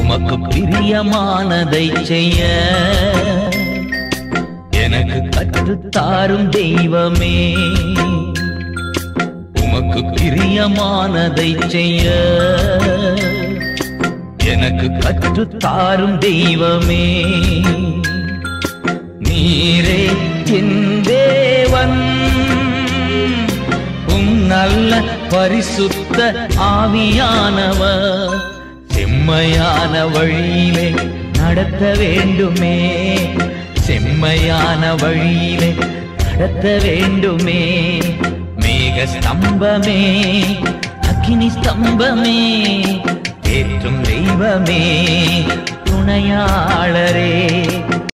உமக்கு பிரியமானதை செய்ய எனக்கு கற்றுத்தாரும் தெய்வமே உமக்கு பிரியமானதை செய்ய எனக்கு கற்றுத்தாரும் தெய்வமே நீரே என் தேவன் உம் நல்ல பரிசுத்த ஆவியானவர் செம்மையான வழியிலே நடத்த வேண்டுமே செம்மையான வழியிலே நடத்த வேண்டுமே மேக ஸ்தம்பமே அக்கினி ஸ்தம்பமே ஏற்றும் தெய்வமே துணையாளரே